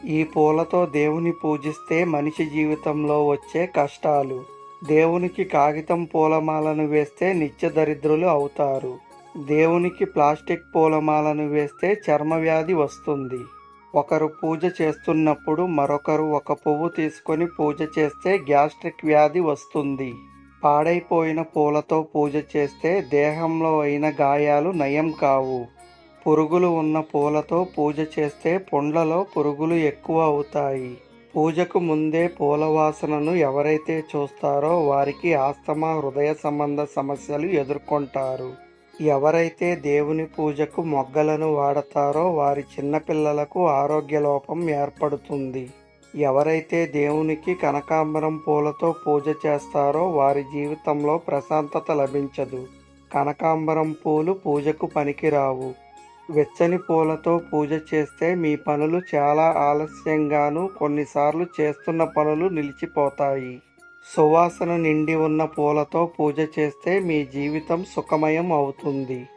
ఈ పూలతో దేవుని పూజిస్తే మనిషి జీవితంలో వచ్చే కష్టాలు దేవునికి కాగితం పూలమాలను వేస్తే నిత్య దరిద్రులు అవుతారు దేవునికి ప్లాస్టిక్ పూలమాలను వేస్తే చర్మ వ్యాధి వస్తుంది ఒకరు పూజ చేస్తున్నప్పుడు మరొకరు ఒక పువ్వు తీసుకొని పూజ చేస్తే గ్యాస్ట్రిక్ వ్యాధి వస్తుంది పాడైపోయిన పూలతో పూజ చేస్తే దేహంలో అయిన గాయాలు నయం కావు పురుగులు ఉన్న పూలతో పూజ చేస్తే పుండ్లలో పురుగులు ఎక్కువ అవుతాయి పూజకు ముందే పూల వాసనను ఎవరైతే చూస్తారో వారికి ఆస్తమా హృదయ సంబంధ సమస్యలు ఎదుర్కొంటారు ఎవరైతే దేవుని పూజకు మొగ్గలను వాడతారో వారి చిన్నపిల్లలకు ఆరోగ్య లోపం ఏర్పడుతుంది ఎవరైతే దేవునికి కనకాంబరం పూలతో పూజ చేస్తారో వారి జీవితంలో ప్రశాంతత లభించదు కనకాంబరం పూలు పూజకు పనికిరావు వెచ్చని పూలతో పూజ చేస్తే మీ పనులు చాలా ఆలస్యంగాను కొన్నిసార్లు చేస్తున్న పనులు నిలిచిపోతాయి సువాసన నిండి ఉన్న పూలతో పూజ చేస్తే మీ జీవితం సుఖమయం అవుతుంది